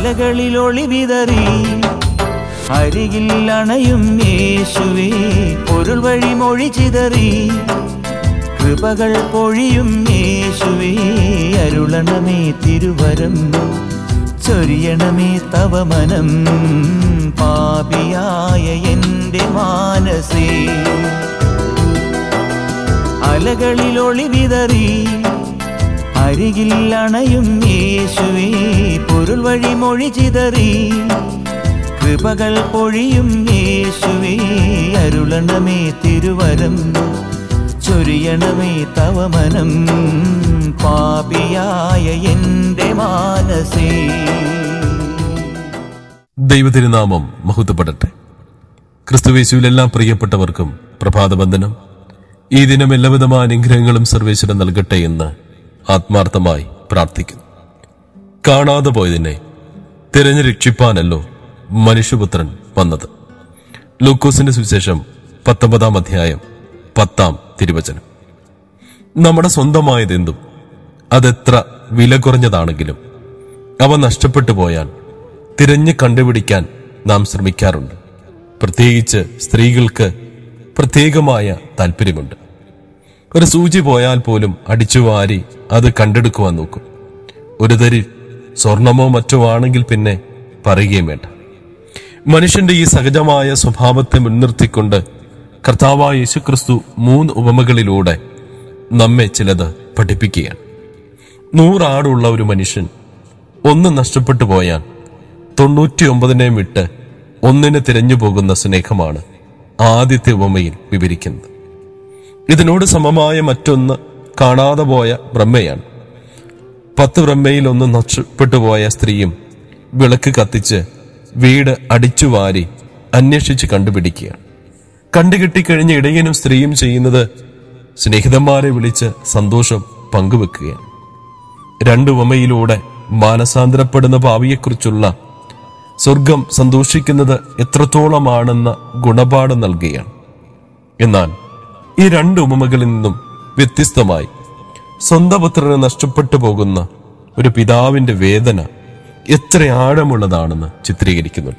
അലകളിൽ ഒളിവിതറി അരികിൽ അണയും യേശുവേ പൊരുൾ വഴി മൊഴി ചിതറി കൃപകൾ പൊഴിയും യേശുവേ അരുളണമേ തിരുവരം ചൊരിയണമേ തവ മനം പാപിയായ എൻ്റെ മാനസേ അലകളിൽ ഒളിവിതറി അരികിൽ അണയും യേശുവേ പൊരുൾ വഴി മൊഴി ചിതറി കൃപകൾ പൊഴിയും യേശുവേ അരുളണമേ തിരുവരം ചൊരിയണമേ തവ മനം പാപിയായ എൻ്റെ മാനസേ ദൈവതിരുനാമം മഹത്വപ്പെടട്ടെ ക്രിസ്തുവേശുവിൽ എല്ലാ പ്രിയപ്പെട്ടവർക്കും പ്രഭാതവന്ദനം ഈ ദിനം എല്ലാവിധമായ അനുഗ്രഹങ്ങളും സർവേശ്വരൻ നൽകട്ടെ എന്ന് ആത്മാർത്ഥമായി പ്രാർത്ഥിക്കുന്നു കാണാതെ പോയതിനെ തിരഞ്ഞു രക്ഷിപ്പാനല്ലോ മനുഷ്യപുത്രൻ വന്നത് ലൂക്കോസിന്റെ സുവിശേഷം പത്തൊമ്പതാം അധ്യായം പത്താം തിരുവചനം നമ്മുടെ സ്വന്തമായതെന്തും അതെത്ര വില കുറഞ്ഞതാണെങ്കിലും അവ നഷ്ടപ്പെട്ടു പോയാൽ തിരഞ്ഞു കണ്ടുപിടിക്കാൻ നാം ശ്രമിക്കാറുണ്ട് പ്രത്യേകിച്ച് സ്ത്രീകൾക്ക് പ്രത്യേകമായ താല്പര്യമുണ്ട് ഒരു സൂചി പോയാൽ പോലും അടിച്ചു വാരി അത് കണ്ടെടുക്കുവാൻ നോക്കും ഒരു തരി സ്വർണമോ മറ്റോ ആണെങ്കിൽ പിന്നെ പറയുകയും വേണ്ട മനുഷ്യന്റെ ഈ സഹജമായ സ്വഭാവത്തെ മുൻനിർത്തിക്കൊണ്ട് കർത്താവായ യേശുക്രിസ്തു മൂന്ന് ഉപമകളിലൂടെ നമ്മെ ചിലത് പഠിപ്പിക്കുകയാണ് നൂറാടുള്ള ഒരു മനുഷ്യൻ ഒന്ന് നഷ്ടപ്പെട്ടു പോയാൽ തൊണ്ണൂറ്റിയൊമ്പതിനെയും വിട്ട് ഒന്നിന് തിരഞ്ഞു പോകുന്ന സ്നേഹമാണ് ആദ്യത്തെ ഉപമയിൽ വിവരിക്കുന്നത് ഇതിനോട് സമമായ മറ്റൊന്ന് കാണാതെ പോയ ബ്രഹ്മയാണ് പത്ത് ബ്രഹ്മയിൽ ഒന്ന് നഷ്ടപ്പെട്ടു പോയ സ്ത്രീയും വിളക്ക് കത്തിച്ച് വീട് അടിച്ചുവാരി അന്വേഷിച്ച് കണ്ടുപിടിക്കുകയാണ് കണ്ടുകിട്ടിക്കഴിഞ്ഞ ഇടയനും സ്ത്രീയും ചെയ്യുന്നത് സ്നേഹിതന്മാരെ വിളിച്ച് സന്തോഷം പങ്കുവെക്കുകയാണ് രണ്ട് ഉപമയിലൂടെ മാനസാന്തരപ്പെടുന്ന ഭാവിയെക്കുറിച്ചുള്ള സ്വർഗം സന്തോഷിക്കുന്നത് എത്രത്തോളമാണെന്ന ഗുണപാഠം നൽകുകയാണ് എന്നാൽ ഈ രണ്ട് ഉപമകളിൽ നിന്നും വ്യത്യസ്തമായി സ്വന്തം പുത്രന് നഷ്ടപ്പെട്ടു പോകുന്ന ഒരു പിതാവിന്റെ വേദന എത്ര ആഴമുള്ളതാണെന്ന് ചിത്രീകരിക്കുന്നുണ്ട്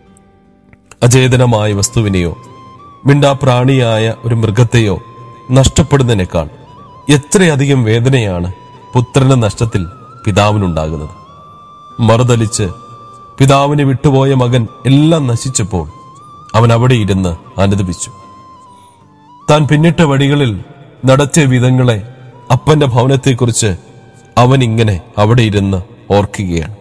അചേതനമായ വസ്തുവിനെയോ മിണ്ടാപ്രാണിയായ ഒരു മൃഗത്തെയോ നഷ്ടപ്പെടുന്നതിനേക്കാൾ എത്രയധികം വേദനയാണ് പുത്രന്റെ നഷ്ടത്തിൽ പിതാവിനുണ്ടാകുന്നത് മറുതലിച്ച് പിതാവിനെ വിട്ടുപോയ മകൻ എല്ലാം നശിച്ചപ്പോൾ അവൻ അവിടെ ഇരുന്ന് അനുദപിച്ചു താൻ പിന്നിട്ട വഴികളിൽ നടത്തിയ വിധങ്ങളെ അപ്പന്റെ ഭവനത്തെക്കുറിച്ച് അവൻ ഇങ്ങനെ അവിടെ ഇരുന്ന് ഓർക്കുകയാണ്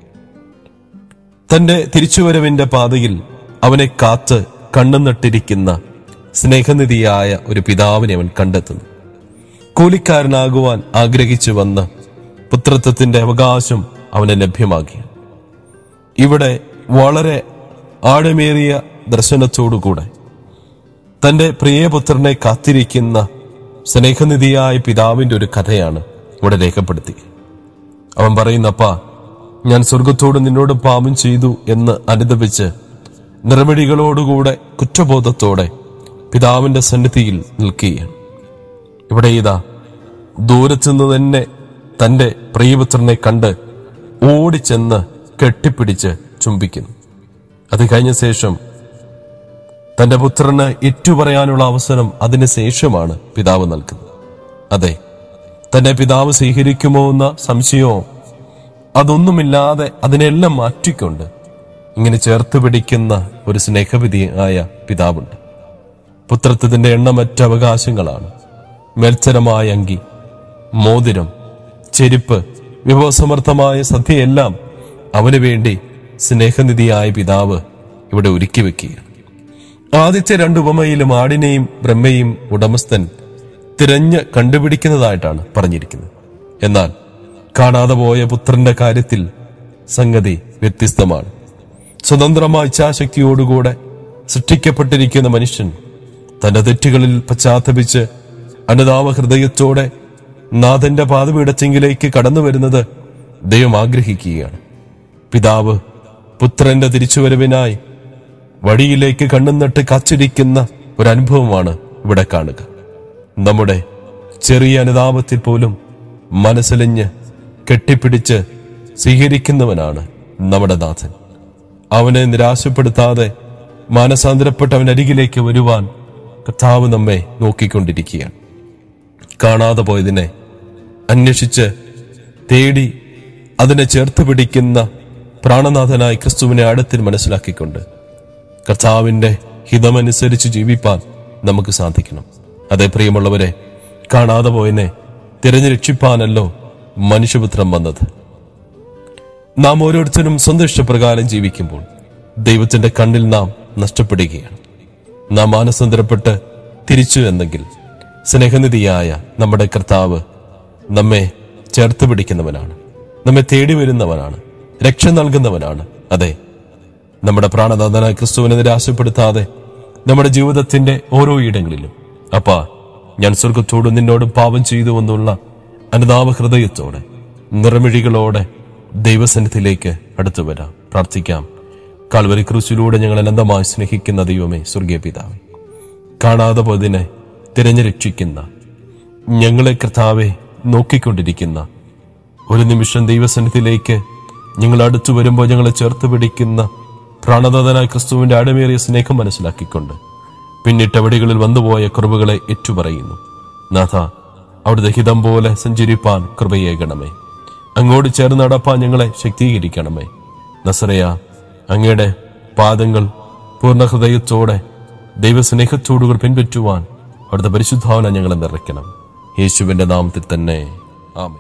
തന്റെ തിരിച്ചുവരവിന്റെ പാതയിൽ അവനെ കാത്ത് കണ്ണു നട്ടിരിക്കുന്ന സ്നേഹനിധിയായ ഒരു പിതാവിനെ അവൻ കണ്ടെത്തുന്നു കൂലിക്കാരനാകുവാൻ ആഗ്രഹിച്ചു വന്ന പുത്രത്വത്തിന്റെ അവകാശം അവന് ലഭ്യമാക്കി ഇവിടെ വളരെ ആഴമേറിയ ദർശനത്തോടുകൂടെ തന്റെ പ്രിയപുത്രനെ കാത്തിരിക്കുന്ന സ്നേഹനിധിയായ പിതാവിന്റെ ഒരു കഥയാണ് ഇവിടെ രേഖപ്പെടുത്തി അവൻ പറയുന്നപ്പാ ഞാൻ സ്വർഗത്തോട് നിന്നോട് പാപം ചെയ്തു എന്ന് അനുദപിച്ച് നിർമ്മിടികളോടുകൂടെ കുറ്റബോധത്തോടെ പിതാവിന്റെ സന്നിധിയിൽ നിൽക്കുകയാണ് ഇവിടെ ഇതാ ദൂരത്തുനിന്ന് തന്നെ തന്റെ പ്രിയപുത്രനെ കണ്ട് ഓടിച്ചെന്ന് കെട്ടിപ്പിടിച്ച് ചുംബിക്കുന്നു അത് കഴിഞ്ഞ ശേഷം തന്റെ പുത്രന് ഏറ്റുപറയാനുള്ള അവസരം അതിന് ശേഷമാണ് പിതാവ് നൽകുന്നത് അതെ തന്റെ പിതാവ് സ്വീകരിക്കുമോ എന്ന സംശയമോ അതൊന്നുമില്ലാതെ അതിനെല്ലാം മാറ്റിക്കൊണ്ട് ഇങ്ങനെ ചേർത്ത് പിടിക്കുന്ന ഒരു സ്നേഹവിധിയായ പിതാവുണ്ട് പുത്രത്വത്തിന്റെ എണ്ണമറ്റ അവകാശങ്ങളാണ് മേൽച്ചരമായ അങ്കി മോതിരം ചെരുപ്പ് വിഭവസമർത്ഥമായ സദ്യയെല്ലാം അവന് വേണ്ടി സ്നേഹനിധിയായ പിതാവ് ഇവിടെ ഒരുക്കി വെക്കുകയാണ് ആദ്യത്തെ രണ്ട് ഉപമയിലും ആടിനെയും ബ്രഹ്മയും ഉടമസ്ഥൻ തിരഞ്ഞ് കണ്ടുപിടിക്കുന്നതായിട്ടാണ് പറഞ്ഞിരിക്കുന്നത് എന്നാൽ കാണാതെ പോയ പുത്രന്റെ കാര്യത്തിൽ സംഗതി വ്യത്യസ്തമാണ് സ്വതന്ത്രമായ ഇച്ഛാശക്തിയോടുകൂടെ സൃഷ്ടിക്കപ്പെട്ടിരിക്കുന്ന മനുഷ്യൻ തന്റെ തെറ്റുകളിൽ പശ്ചാത്തപിച്ച് അനുതാപ ഹൃദയത്തോടെ നാഥന്റെ പാതപീഠച്ചെങ്കിലേക്ക് കടന്നു വരുന്നത് ദൈവം ആഗ്രഹിക്കുകയാണ് പിതാവ് പുത്രന്റെ തിരിച്ചുവരവിനായി വഴിയിലേക്ക് കണ്ണുനട്ട് കാച്ചിരിക്കുന്ന ഒരു അനുഭവമാണ് ഇവിടെ കാണുക നമ്മുടെ ചെറിയ അനുതാപത്തിൽ പോലും മനസ്സലിഞ്ഞ് കെട്ടിപ്പിടിച്ച് സ്വീകരിക്കുന്നവനാണ് നമ്മുടെ നാഥൻ അവനെ നിരാശപ്പെടുത്താതെ മാനസാന്തരപ്പെട്ട് അവൻ അരികിലേക്ക് വരുവാൻ കർത്താവ് നമ്മെ നോക്കിക്കൊണ്ടിരിക്കുകയാണ് കാണാതെ പോയതിനെ അന്വേഷിച്ച് തേടി അതിനെ ചേർത്ത് പിടിക്കുന്ന പ്രാണനാഥനായ ക്രിസ്തുവിനെ അടുത്തിൽ മനസ്സിലാക്കിക്കൊണ്ട് കർത്താവിന്റെ ഹിതമനുസരിച്ച് ജീവിപ്പാൻ നമുക്ക് സാധിക്കണം അതേ പ്രിയമുള്ളവരെ കാണാതെ പോയതിനെ തിരഞ്ഞുരക്ഷിപ്പാനല്ലോ മനുഷ്യപുത്രം വന്നത് നാം ഓരോരുത്തരും സ്വന്തം ഇഷ്ടപ്രകാരം ജീവിക്കുമ്പോൾ ദൈവത്തിന്റെ കണ്ണിൽ നാം നഷ്ടപ്പെടുകയാണ് നാം മാനസാന്തരപ്പെട്ട് തിരിച്ചു എന്നെങ്കിൽ സ്നേഹനിധിയായ നമ്മുടെ കർത്താവ് നമ്മെ ചേർത്ത് പിടിക്കുന്നവനാണ് നമ്മെ തേടി വരുന്നവനാണ് രക്ഷ നൽകുന്നവനാണ് അതെ നമ്മുടെ പ്രാണനാഥനായ ക്രിസ്തുവിനെ നിരാശപ്പെടുത്താതെ നമ്മുടെ ജീവിതത്തിന്റെ ഓരോ ഇടങ്ങളിലും അപ്പാ ഞാൻ സ്വർഗത്തോടും നിന്നോടും പാപം ചെയ്തു എന്നുള്ള അനുതാപ ഹൃദയത്തോടെ നിറമിഴികളോടെ ദൈവസന്നിധിയിലേക്ക് അടുത്തു വരാം പ്രാർത്ഥിക്കാം കാൽവരി ക്രൂശിലൂടെ ഞങ്ങൾ അനന്തമായി സ്നേഹിക്കുന്ന ദൈവമേ സ്വർഗീയ പിതാവേ കാണാതെ പോയതിനെ തിരഞ്ഞുരക്ഷിക്കുന്ന ഞങ്ങളെ കർത്താവെ നോക്കിക്കൊണ്ടിരിക്കുന്ന ഒരു നിമിഷം ദൈവസന്നിധിയിലേക്ക് ഞങ്ങൾ അടുത്തു വരുമ്പോൾ ഞങ്ങളെ ചേർത്ത് പിടിക്കുന്ന പ്രാണനാഥനായ ക്രിസ്തുവിന്റെ അടമേറിയ സ്നേഹം മനസ്സിലാക്കിക്കൊണ്ട് പിന്നിട്ട വടികളിൽ വന്നുപോയ കുറവുകളെ ഏറ്റുപറയുന്നു നാഥ അവിടുത്തെ ഹിതം പോലെ സഞ്ചരിപ്പാൻ കൃപയേകണമേ അങ്ങോട്ട് ചേർന്ന് നടപ്പാൻ ഞങ്ങളെ ശക്തീകരിക്കണമേ നസറയ അങ്ങയുടെ പാദങ്ങൾ പൂർണ്ണ ഹൃദയത്തോടെ ദൈവസ്നേഹത്തോടുകൾ പിൻപറ്റുവാൻ അവിടുത്തെ പരിശുദ്ധാവന ഞങ്ങളെ നിറയ്ക്കണം യേശുവിന്റെ നാമത്തിൽ തന്നെ ആമേ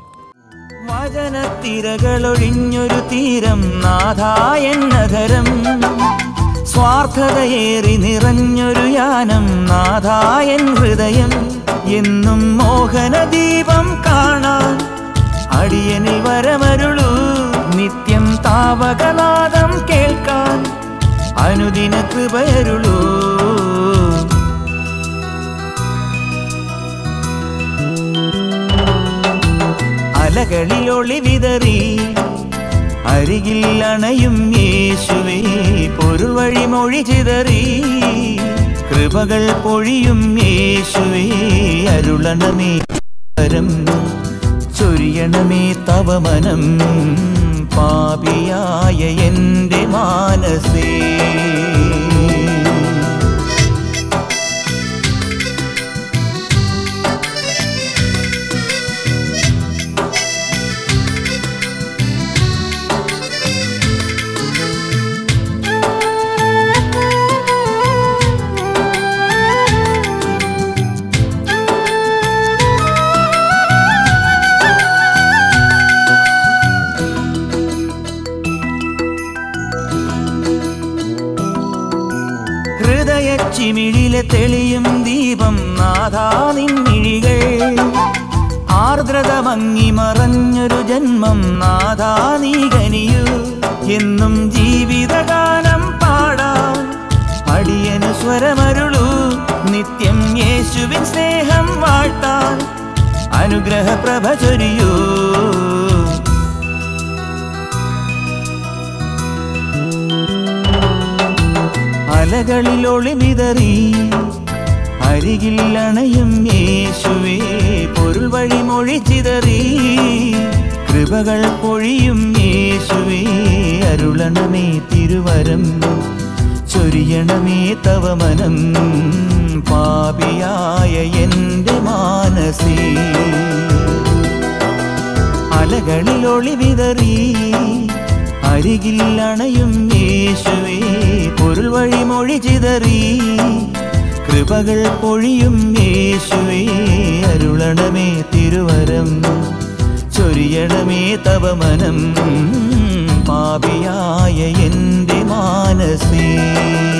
വചനത്തിരകളൊഴിഞ്ഞൊരു തീരം നാഥായൻ നഗരം സ്വാർത്ഥതയേറി നിറഞ്ഞൊരു യാനം നാഥായൻ ഹൃദയം എന്നും മോഹനദീപം കാണാൻ അടിയനിൽ വരമരുളൂ നിത്യം താവകനാദം കേൾക്കാൻ അനുദിന കൃപയരുളൂ അലകളിൽ ഒളി വിതറി അരികിൽ അണയും യേശുവേ പൊരുൾ വഴി മൊഴി ചിതറി കൃപകൾ പൊഴിയും യേശുവേ അരുളണമേ വരം ചൊരിയണമേ തവ മനം പാപിയായ എൻ്റെ മാനസേ ഹൃദയ ചിമിഴിലെ തെളിയും ദീപം നാഥാ നിൻമിഴികൾ ആർദ്രത മങ്ങി മറഞ്ഞൊരു ജന്മം നാഥാ നീ കനിയൂ എന്നും ജീവിതഗാനം പാടാൻ അടിയനു സ്വരമരുളൂ നിത്യം യേശുവിൻ സ്നേഹം വാഴ്ത്താൻ അനുഗ്രഹ പ്രഭ ചൊരിയൂ അലകളിൽ ഒളി വിതറി അരികിൽ അണയും യേശുവേ പൊരുൾ വഴി മൊഴി ചിതറി കൃപകൾ പൊഴിയും യേശുവേ അരുളണമേ തിരുവരം ചൊരിയണമേ തവ മനം പാപിയായ എൻ്റെ മാനസേ അലകളിൽ ഒളി വിതറി അരികിൽ അണയും യേശുവേ പൊരുൾ വഴി മൊഴി ചിതറി കൃപകൾ പൊഴിയും യേശുവേ അരുളണമേ തിരുവരം ചൊരിയണമേ തവ മനം പാപിയായ എൻ്റെ മാനസേ